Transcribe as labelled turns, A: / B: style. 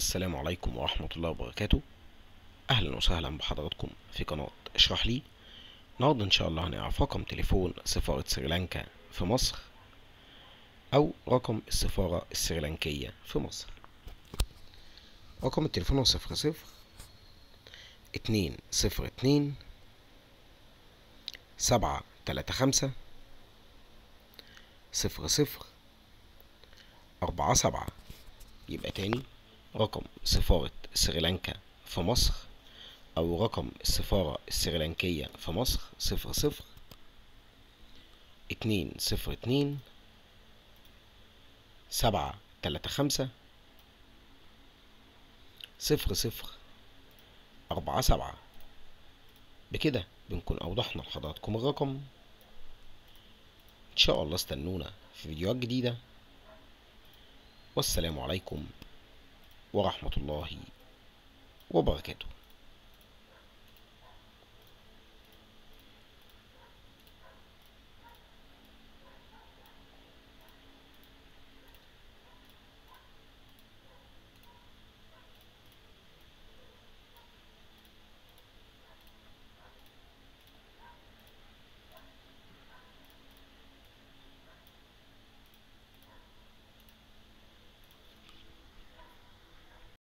A: السلام عليكم ورحمة الله وبركاته أهلا وسهلا بحضراتكم في قناة اشرح لي النهاردة إن شاء الله هنعرف رقم تليفون سفارة سريلانكا في مصر أو رقم السفارة السريلانكية في مصر رقم التليفون هو صفر صفر اتنين صفر اتنين سبعة تلاتة خمسة صفر صفر أربعة سبعة يبقى تاني رقم سفارة سريلانكا في مصر أو رقم السفارة السريلانكية في مصر صفر صفر اتنين صفر اتنين سبعة تلاتة خمسة صفر صفر أربعة سبعة بكده بنكون أوضحنا لحضراتكم الرقم إن شاء الله استنونا في فيديوهات جديدة والسلام عليكم ورحمة الله وبركاته